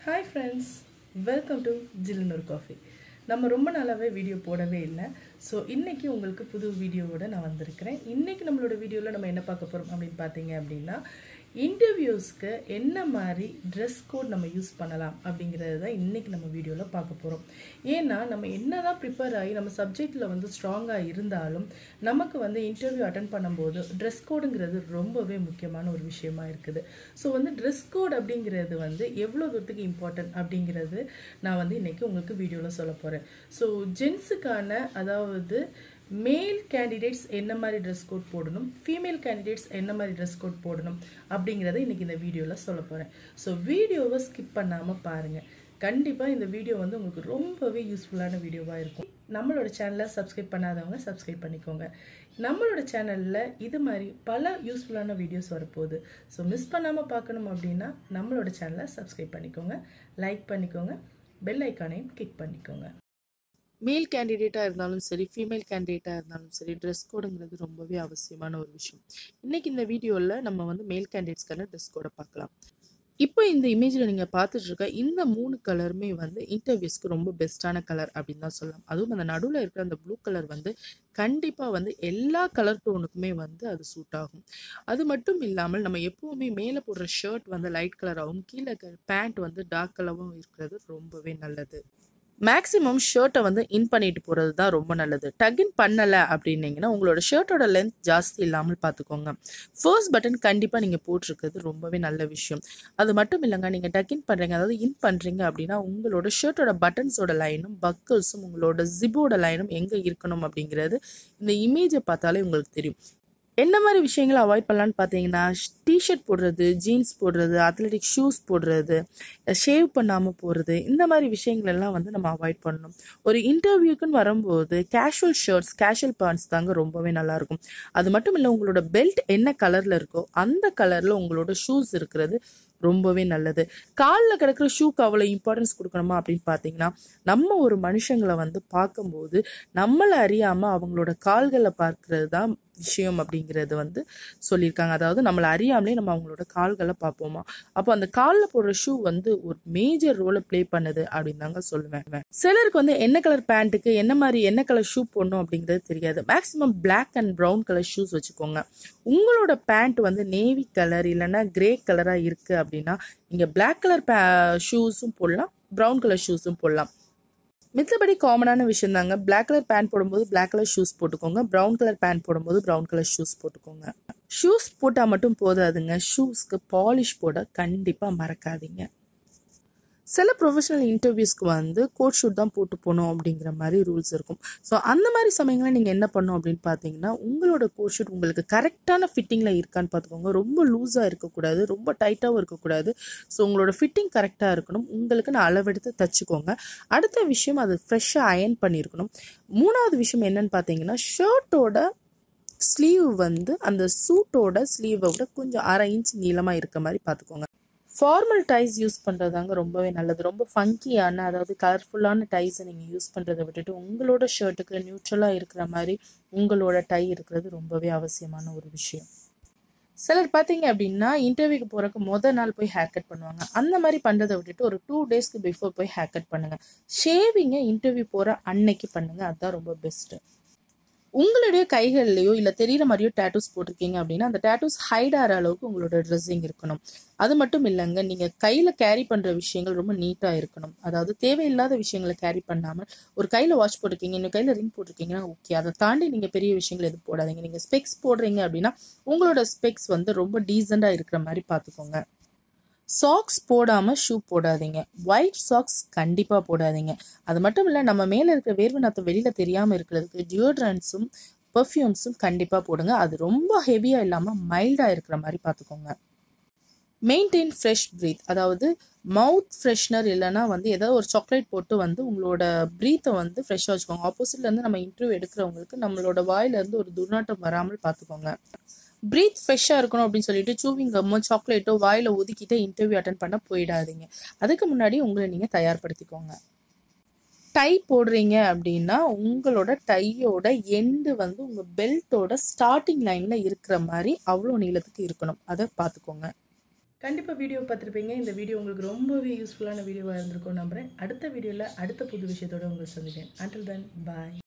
hi friends welcome to ஜில்லுனூர் coffee நம்ம ரொம்ப நாளாகவே வீடியோ போடவே இல்லை ஸோ இன்றைக்கி உங்களுக்கு புது வீடியோவோட நான் வந்திருக்கிறேன் இன்றைக்கி நம்மளோட வீடியோவில் நம்ம என்ன பார்க்க போகிறோம் அப்படின்னு பார்த்தீங்க அப்படின்னா இன்டர்வியூஸ்க்கு என்ன மாதிரி ட்ரெஸ் கோட் நம்ம யூஸ் பண்ணலாம் அப்படிங்கிறது தான் இன்றைக்கி நம்ம வீடியோவில் பார்க்க போகிறோம் ஏன்னா நம்ம என்ன தான் ப்ரிப்பேர் ஆகி நம்ம சப்ஜெக்டில் வந்து ஸ்ட்ராங்காக இருந்தாலும் நமக்கு வந்து இன்டர்வியூ அட்டன் பண்ணும்போது ட்ரெஸ் கோடுங்கிறது ரொம்பவே முக்கியமான ஒரு விஷயமா இருக்குது ஸோ வந்து ட்ரெஸ் கோட் அப்படிங்கிறது வந்து எவ்வளோ தூரத்துக்கு இம்பார்ட்டன்ட் அப்படிங்கிறது நான் வந்து இன்றைக்கி உங்களுக்கு வீடியோவில் சொல்ல போகிறேன் ஸோ ஜென்ஸுக்கான அதாவது மேல் கேண்டிடேட்ஸ் என்ன மாதிரி ட்ரெஸ் கோட் போடணும் ஃபீமேல் கேண்டிடேட்ஸ் என்ன மாதிரி ட்ரெஸ் கோட் போடணும் அப்படிங்கிறத இன்றைக்கி இந்த வீடியோவில் சொல்ல போகிறேன் ஸோ வீடியோவை ஸ்கிப் பண்ணாமல் பாருங்கள் கண்டிப்பாக இந்த வீடியோ வந்து உங்களுக்கு ரொம்பவே யூஸ்ஃபுல்லான வீடியோவாக இருக்கும் நம்மளோட சேனலை சப்ஸ்கிரைப் பண்ணாதவங்க சப்ஸ்கிரைப் பண்ணிக்கோங்க நம்மளோட சேனலில் இது மாதிரி பல யூஸ்ஃபுல்லான வீடியோஸ் வரப்போகுது ஸோ மிஸ் பண்ணாமல் பார்க்கணும் அப்படின்னா நம்மளோட சேனலை சப்ஸ்கிரைப் பண்ணிக்கோங்க லைக் பண்ணிக்கோங்க பெல் ஐக்கானையும் கிளிக் பண்ணிக்கோங்க மேல் கேண்டிடேட்டாக இருந்தாலும் சரி ஃபீமேல் கேண்டிடேட்டாக இருந்தாலும் சரி ட்ரெஸ் கோடுங்கிறது ரொம்பவே அவசியமான ஒரு விஷயம் இன்றைக்கி இந்த வீடியோவில் நம்ம வந்து மேல் கேண்டிடேட்ஸ்க்கான ட்ரெஸ் கோடை பார்க்கலாம் இப்போ இந்த இமேஜில் நீங்கள் பார்த்துட்டு இருக்க இந்த மூணு கலருமே வந்து இன்டர்வியூஸ்க்கு ரொம்ப பெஸ்ட்டான கலர் அப்படின்னு தான் சொல்லலாம் அதுவும் அந்த நடுவில் இருக்கிற அந்த ப்ளூ கலர் வந்து கண்டிப்பாக வந்து எல்லா கலர் டோனுக்குமே வந்து அது சூட் ஆகும் அது மட்டும் இல்லாமல் நம்ம எப்போவுமே மேலே போடுற ஷர்ட் வந்து லைட் கலராகவும் கீழே பேண்ட் வந்து டார்க் கலராகவும் இருக்கிறது ரொம்பவே நல்லது மேக்ஸிமம் ஷர்ட்டை வந்து இன் பண்ணிட்டு போகிறது தான் ரொம்ப நல்லது டக்கின் பண்ணலை அப்படின்னீங்கன்னா உங்களோட ஷர்ட்டோட லென்த் ஜாஸ்தி இல்லாமல் பார்த்துக்கோங்க ஃபர்ஸ்ட் பட்டன் கண்டிப்பாக நீங்கள் போட்டிருக்கிறது ரொம்பவே நல்ல விஷயம் அது மட்டும் இல்லைங்க நீங்கள் டக்கின் பண்ணுறீங்க அதாவது இன் பண்ணுறீங்க அப்படின்னா உங்களோட ஷர்ட்டோட பட்டன்ஸோட லைனும் பக்கிள்ஸும் உங்களோட ஜிப்போட லைனும் எங்கே இருக்கணும் அப்படிங்கிறது இந்த இமேஜை பார்த்தாலே உங்களுக்கு தெரியும் என்ன மாதிரி விஷயங்களை அவாய்ட் பண்ணலான்னு பார்த்தீங்கன்னா டிஷர்ட் போடுறது ஜீன்ஸ் போடுறது அத்லெட்டிக் ஷூஸ் போடுறது ஷேவ் பண்ணாமல் போடுறது இந்த மாதிரி விஷயங்கள் எல்லாம் வந்து நம்ம அவாய்ட் பண்ணணும் ஒரு இன்டர்வியூக்குன்னு வரும்போது கேஷுவல் ஷர்ட்ஸ் கேஷுவல் பேண்ட்ஸ் தாங்க ரொம்பவே நல்லாயிருக்கும் அது மட்டும் இல்லை உங்களோட பெல்ட் என்ன கலரில் இருக்கோ அந்த கலரில் உங்களோட ஷூஸ் இருக்கிறது ரொம்பவே நல்லது காலில் கிடக்கிற ஷூக்கு அவ்வளோ இம்பார்ட்டன்ஸ் கொடுக்கணுமா அப்படின்னு பார்த்தீங்கன்னா நம்ம ஒரு மனுஷங்களை வந்து பார்க்கும்போது நம்மளை அறியாமல் அவங்களோட கால்களை பார்க்கறது தான் விஷயம் அப்படிங்கிறது வந்து சொல்லியிருக்காங்க அதாவது நம்மளை அறியாமலே நம்ம அவங்களோட கால்களை பார்ப்போமா அப்போ அந்த காலில் போடுற ஷூ வந்து ஒரு மேஜர் ரோலை ப்ளே பண்ணுது அப்படின்னு தாங்க சொல்லுவேன் சிலருக்கு வந்து என்ன கலர் பேண்ட்டுக்கு என்ன மாதிரி என்ன கலர் ஷூ போடணும் அப்படிங்கிறது தெரியாது maximum black and brown colour shoes வச்சுக்கோங்க உங்களோட பேண்ட் வந்து நேவி கலர் இல்லைன்னா கிரே கலராக இருக்குது அப்படின்னா நீங்கள் பிளாக் கலர் பே ஷூஸும் போடலாம் ப்ரௌன் கலர் ஷூஸும் போடலாம் மித்தபடி காமனான விஷயம் தாங்க பிளாக் கலர் பேண்ட் போடும்போது பிளாக் கலர் ஷூஸ் போட்டுக்கோங்க ப்ரௌன் கலர் பேண்ட் போடும்போது ப்ரௌன் கலர் ஷூஸ் போட்டுக்கோங்க ஷூஸ் போட்டால் மட்டும் போதாதுங்க ஷூஸ்க்கு பாலிஷ் போட கண்டிப்பாக மறக்காதீங்க சில ப்ரொஃபஷனல் இன்டர்வியூஸ்க்கு வந்து கோட் ஷூட் தான் போட்டு போகணும் அப்படிங்கிற மாதிரி ரூல்ஸ் இருக்கும் ஸோ அந்த மாதிரி சமயங்களில் நீங்கள் என்ன பண்ணணும் அப்படின்னு பார்த்தீங்கன்னா உங்களோட கோட் ஷூட் உங்களுக்கு கரெக்டான ஃபிட்டிங்கில் இருக்கான்னு பார்த்துக்கோங்க ரொம்ப லூஸாக இருக்கக்கூடாது ரொம்ப டைட்டாகவும் இருக்கக்கூடாது ஸோ உங்களோட ஃபிட்டிங் கரெக்டாக இருக்கணும் உங்களுக்கு நான் அளவெடுத்து தச்சுக்கோங்க அடுத்த விஷயம் அது ஃப்ரெஷ்ஷாக அயன் பண்ணியிருக்கணும் மூணாவது விஷயம் என்னன்னு பார்த்தீங்கன்னா ஷர்ட்டோட ஸ்லீவ் வந்து அந்த சூட்டோட ஸ்லீவை விட கொஞ்சம் அரை இன்ச் நீளமாக இருக்க மாதிரி பார்த்துக்கோங்க ஃபார்மல் டைஸ் யூஸ் பண்ணுறதாங்க ரொம்பவே நல்லது ரொம்ப ஃபங்கியான அதாவது கலர்ஃபுல்லான டைஸை நீங்கள் யூஸ் பண்ணுறதை விட்டுட்டு உங்களோட ஷர்ட்டுக்கு நியூட்ரலாக இருக்கிற மாதிரி உங்களோட டை இருக்கிறது ரொம்பவே அவசியமான ஒரு விஷயம் சிலர் பார்த்தீங்க அப்படின்னா இன்டர்வியூக்கு போகிறக்கு மொதல் நாள் போய் ஹேர் கட் பண்ணுவாங்க அந்த மாதிரி பண்ணுறதை விட்டுட்டு ஒரு டூ டேஸ்க்கு பிஃபோர் போய் ஹேர் கட் பண்ணுங்கள் ஷேவிங்கை இன்டர்வியூ போகிற அன்னைக்கு பண்ணுங்கள் அதுதான் ரொம்ப பெஸ்ட்டு உங்களுடைய கைகள்லையோ இல்லை தெரிகிற மாதிரியோ டேட்டூஸ் போட்டிருக்கீங்க அப்படின்னா அந்த டேட்டூஸ் ஹைட் ஆகிற அளவுக்கு உங்களோட ட்ரெஸ்ஸிங் இருக்கணும் அது மட்டும் இல்லைங்க நீங்கள் கையில் கேரி பண்ணுற விஷயங்கள் ரொம்ப நீட்டாக இருக்கணும் அதாவது தேவையில்லாத விஷயங்களை கேரி பண்ணாமல் ஒரு கையில் வாட்ச் போட்டிருக்கீங்க இன்னும் கையில் ரிங் போட்டிருக்கீங்கன்னா ஓகே அதை தாண்டி நீங்கள் பெரிய விஷயங்கள் எதுவும் போடாதீங்க நீங்கள் ஸ்பெக்ஸ் போடுறீங்க அப்படின்னா உங்களோட ஸ்பெக்ஸ் வந்து ரொம்ப டீசெண்டாக இருக்கிற மாதிரி பார்த்துக்கோங்க சாக்ஸ் போடாமல் ஷூ போடாதீங்க ஒயிட் சாக்ஸ் கண்டிப்பாக போடாதீங்க அது மட்டும் இல்லை நம்ம மேலே இருக்கிற வேர்வை நாற்றம் வெளியில் தெரியாமல் இருக்கிறதுக்கு டியோட்ரன்ஸும் பர்ஃப்யூம்ஸும் கண்டிப்பாக போடுங்க அது ரொம்ப ஹெவியாக இல்லாமல் மைல்டாக இருக்கிற மாதிரி பார்த்துக்கோங்க மெயின்டைன் ஃப்ரெஷ் ப்ரீத் அதாவது மவுத் ஃப்ரெஷ்னர் இல்லைனா வந்து ஏதாவது ஒரு சாக்லேட் போட்டு வந்து உங்களோட ப்ரீத்தை வந்து ஃப்ரெஷ்ஷாக வச்சுக்கோங்க ஆப்போசிட்லேருந்து நம்ம இன்டர்வியூ எடுக்கிறவங்களுக்கு நம்மளோட வாயிலேருந்து ஒரு துர்நாற்றம் வராமல் பார்த்துக்கோங்க ப்ரீத் ஃப்ரெஷ்ஷாக இருக்கணும் அப்படின்னு சொல்லிட்டு சூவிங் கம்மோ சாக்லேட்டோ வாயில் ஒதுக்கிட்டு இன்டர்வியூ அட்டன் பண்ண போயிடாதீங்க அதுக்கு முன்னாடி உங்களை நீங்கள் தயார்படுத்திக்கோங்க டை போடுறீங்க அப்படின்னா உங்களோட டையோட எண்டு வந்து உங்கள் பெல்ட்டோட ஸ்டார்டிங் லைனில் இருக்கிற மாதிரி அவ்வளோ நீளத்துக்கு இருக்கணும் அதை பார்த்துக்கோங்க கண்டிப்பாக வீடியோ பார்த்துருப்பீங்க இந்த வீடியோ உங்களுக்கு ரொம்பவே யூஸ்ஃபுல்லான வீடியோவாக இருந்திருக்கும் நம்புகிறேன் அடுத்த வீடியோவில் அடுத்த புது விஷயத்தோட உங்களுக்கு சந்திக்கிறேன் அண்டில் தென் பாய்